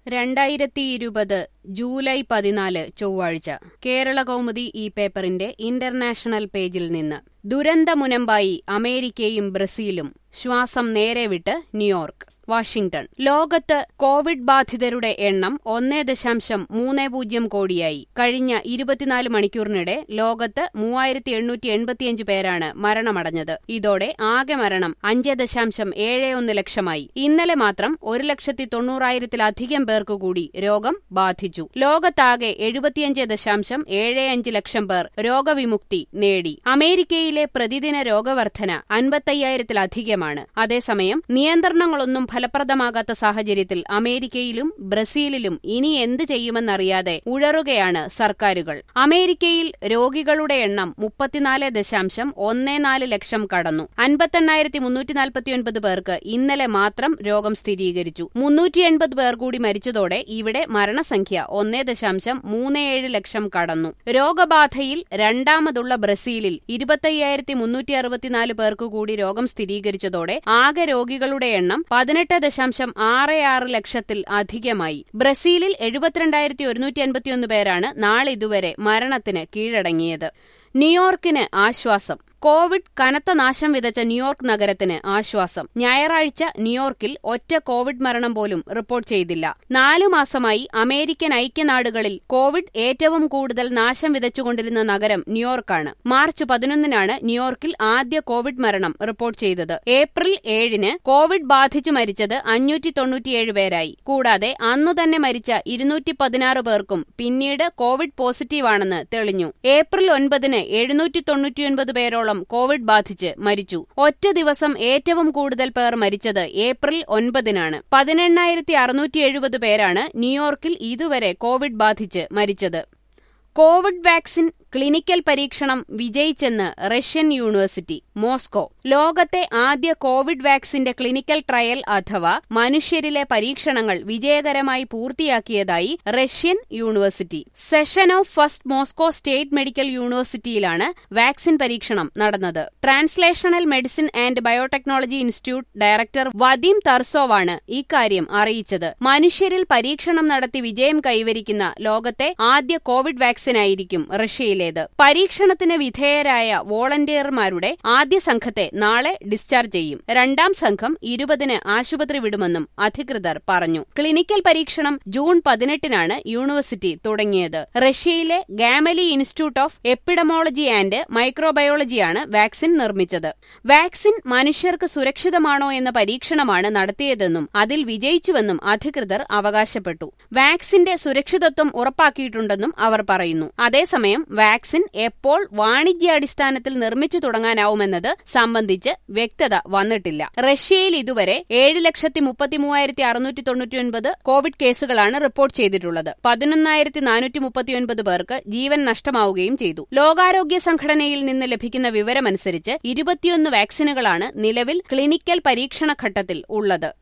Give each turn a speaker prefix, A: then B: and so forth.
A: രണ്ടായിരത്തി ഇരുപത് ജൂലൈ പതിനാല് ചൊവ്വാഴ്ച കേരള കൗമുദി ഈ പേപ്പറിന്റെ ഇന്റർനാഷണൽ പേജിൽ നിന്ന് ദുരന്തമുനമ്പായി അമേരിക്കയും ബ്രസീലും ശ്വാസം നേരെ വിട്ട് ന്യൂയോർക്ക് വാഷിംഗ്ടൺ ലോകത്ത് കോവിഡ് ബാധിതരുടെ എണ്ണം ഒന്നേ ദശാംശം മൂന്ന് പൂജ്യം കോടിയായി കഴിഞ്ഞ ഇരുപത്തിനാല് മണിക്കൂറിനിടെ ലോകത്ത് മൂവായിരത്തി എണ്ണൂറ്റി എൺപത്തിയഞ്ച് പേരാണ് മരണമടഞ്ഞത് ഇതോടെ ആകെ മരണം അഞ്ച് ദശാംശം ഏഴ് ഒന്ന് ലക്ഷമായി ഇന്നലെ മാത്രം ഒരു ലക്ഷത്തി തൊണ്ണൂറായിരത്തിലധികം പേർക്ക് കൂടി രോഗം ബാധിച്ചു ലോകത്താകെ എഴുപത്തിയഞ്ച് ദശാംശം ഏഴ് അഞ്ച് ലക്ഷം പേർ രോഗവിമുക്തി നേടി അമേരിക്കയിലെ പ്രതിദിന രോഗവർധന അൻപത്തയ്യായിരത്തിലധികമാണ് അതേസമയം നിയന്ത്രണങ്ങളൊന്നും ഫലപ്രദമാകാത്ത സാഹചര്യത്തിൽ അമേരിക്കയിലും ബ്രസീലിലും ഇനി എന്ത് ചെയ്യുമെന്നറിയാതെ ഉഴറുകയാണ് സർക്കാരുകൾ അമേരിക്കയിൽ രോഗികളുടെ എണ്ണം മുപ്പത്തിനാല് ദശാംശം ഒന്നേ നാല് ലക്ഷം കടന്നു അൻപത്തെണ്ണായിരത്തി മുന്നൂറ്റി നാൽപ്പത്തിയൊൻപത് പേർക്ക് ഇന്നലെ മാത്രം രോഗം സ്ഥിരീകരിച്ചു മുന്നൂറ്റി എൺപത് പേർ കൂടി മരിച്ചതോടെ ഇവിടെ മരണസംഖ്യ ഒന്നേ ദശാംശം മൂന്ന് ഏഴ് ലക്ഷം കടന്നു രോഗബാധയിൽ രണ്ടാമതുള്ള ബ്രസീലിൽ ഇരുപത്തയ്യായിരത്തി മുന്നൂറ്റി അറുപത്തിനാല് പേർക്ക് കൂടി രോഗം സ്ഥിരീകരിച്ചതോടെ ആകെ രോഗികളുടെ എണ്ണം പതിനെട്ട് ദശാംശം ആറ് ആറ് ലക്ഷത്തിൽ അധികമായി ബ്രസീലിൽ എഴുപത്തിരണ്ടായിരത്തി ഒരുന്നൂറ്റി അൻപത്തിയൊന്ന് പേരാണ് നാളിതുവരെ മരണത്തിന് കീഴടങ്ങിയത് ന്യൂയോർക്കിന് ആശ്വാസം കോവിഡ് കനത്ത നാശം വിതച്ച ന്യൂയോർക്ക് നഗരത്തിന് ആശ്വാസം ഞായറാഴ്ച ന്യൂയോർക്കിൽ ഒറ്റ കോവിഡ് മരണം പോലും റിപ്പോർട്ട് ചെയ്തില്ല നാലു മാസമായി അമേരിക്കൻ ഐക്യനാടുകളിൽ കോവിഡ് ഏറ്റവും കൂടുതൽ നാശം വിതച്ചുകൊണ്ടിരുന്ന നഗരം ന്യൂയോർക്കാണ് മാർച്ച് പതിനൊന്നിനാണ് ന്യൂയോർക്കിൽ ആദ്യ കോവിഡ് മരണം റിപ്പോർട്ട് ചെയ്തത് ഏപ്രിൽ ഏഴിന് കോവിഡ് ബാധിച്ചു മരിച്ചത് അഞ്ഞൂറ്റി തൊണ്ണൂറ്റിയേഴ് പേരായി കൂടാതെ അന്നു തന്നെ മരിച്ച ഇരുന്നൂറ്റി പതിനാറ് പേർക്കും പിന്നീട് കോവിഡ് പോസിറ്റീവാണെന്ന് തെളിഞ്ഞു ഏപ്രിൽ ഒൻപതിന് എഴുന്നൂറ്റി തൊണ്ണൂറ്റിയൊൻപത് പേരോളം പേരോളം കോവിഡ് ബാധിച്ച് മരിച്ചു ഒറ്റ ദിവസം ഏറ്റവും കൂടുതൽ പേർ മരിച്ചത് ഏപ്രിൽ ഒൻപതിനാണ് പതിനെണ്ണായിരത്തി അറുന്നൂറ്റി എഴുപത് പേരാണ് ന്യൂയോർക്കിൽ ഇതുവരെ കോവിഡ് ബാധിച്ച് മരിച്ചത് കോവിഡ് വാക്സിൻ ക്ലിനിക്കൽ പരീക്ഷണം വിജയിച്ചെന്ന് റഷ്യൻ യൂണിവേഴ്സിറ്റി മോസ്കോ ലോകത്തെ ആദ്യ കോവിഡ് വാക്സിന്റെ ക്ലിനിക്കൽ ട്രയൽ അഥവാ മനുഷ്യരിലെ പരീക്ഷണങ്ങൾ വിജയകരമായി പൂർത്തിയാക്കിയതായി Russian university Sechenov first Moscow state medical യൂണിവേഴ്സിറ്റിയിലാണ് വാക്സിൻ പരീക്ഷണം നടന്നത് translational medicine and biotechnology institute director Vadim തർസോവാണ് ഇക്കാര്യം അറിയിച്ചത് മനുഷ്യരിൽ പരീക്ഷണം നടത്തി വിജയം കൈവരിക്കുന്ന ലോകത്തെ ആദ്യ കോവിഡ് വാക്സിനായിരിക്കും റഷ്യയിൽ ജില്ലയിലേത് പരീക്ഷണത്തിന് വിധേയരായ വോളണ്ടിയർമാരുടെ ആദ്യ സംഘത്തെ നാളെ ഡിസ്ചാർജ് ചെയ്യും രണ്ടാം സംഘം ഇരുപതിന് ആശുപത്രി വിടുമെന്നും അധികൃതർ പറഞ്ഞു ക്ലിനിക്കൽ പരീക്ഷണം ജൂൺ പതിനെട്ടിനാണ് യൂണിവേഴ്സിറ്റി തുടങ്ങിയത് റഷ്യയിലെ Gamaleya institute of epidemiology and മൈക്രോബയോളജിയാണ് വാക്സിൻ നിർമ്മിച്ചത് വാക്സിൻ മനുഷ്യർക്ക് സുരക്ഷിതമാണോ എന്ന പരീക്ഷണമാണ് നടത്തിയതെന്നും അതിൽ വിജയിച്ചുവെന്നും അധികൃതർ അവകാശപ്പെട്ടു വാക്സിന്റെ സുരക്ഷിതത്വം ഉറപ്പാക്കിയിട്ടുണ്ടെന്നും അവർ പറയുന്നു അതേസമയം വാക്സിൻ എപ്പോൾ വാണിജ്യാടിസ്ഥാനത്തിൽ നിർമ്മിച്ചു തുടങ്ങാനാവുമെന്നത് സംബന്ധിച്ച് വ്യക്തത വന്നിട്ടില്ല റഷ്യയിൽ ഇതുവരെ ഏഴ് ലക്ഷത്തി മുപ്പത്തിമൂവായിരത്തി അറുന്നൂറ്റി തൊണ്ണൂറ്റിയൊൻപത് കോവിഡ് കേസുകളാണ് റിപ്പോർട്ട് ചെയ്തിട്ടുള്ളത് പതിനൊന്നായിരത്തി നാനൂറ്റി മുപ്പത്തിയൊൻപത് പേർക്ക് ജീവൻ നഷ്ടമാവുകയും ചെയ്തു ലോകാരോഗ്യ സംഘടനയിൽ നിന്ന് ലഭിക്കുന്ന വിവരമനുസരിച്ച് ഇരുപത്തിയൊന്ന് വാക്സിനുകളാണ് നിലവിൽ ക്ലിനിക്കൽ പരീക്ഷണ ഘട്ടത്തിൽ ഉള്ളത്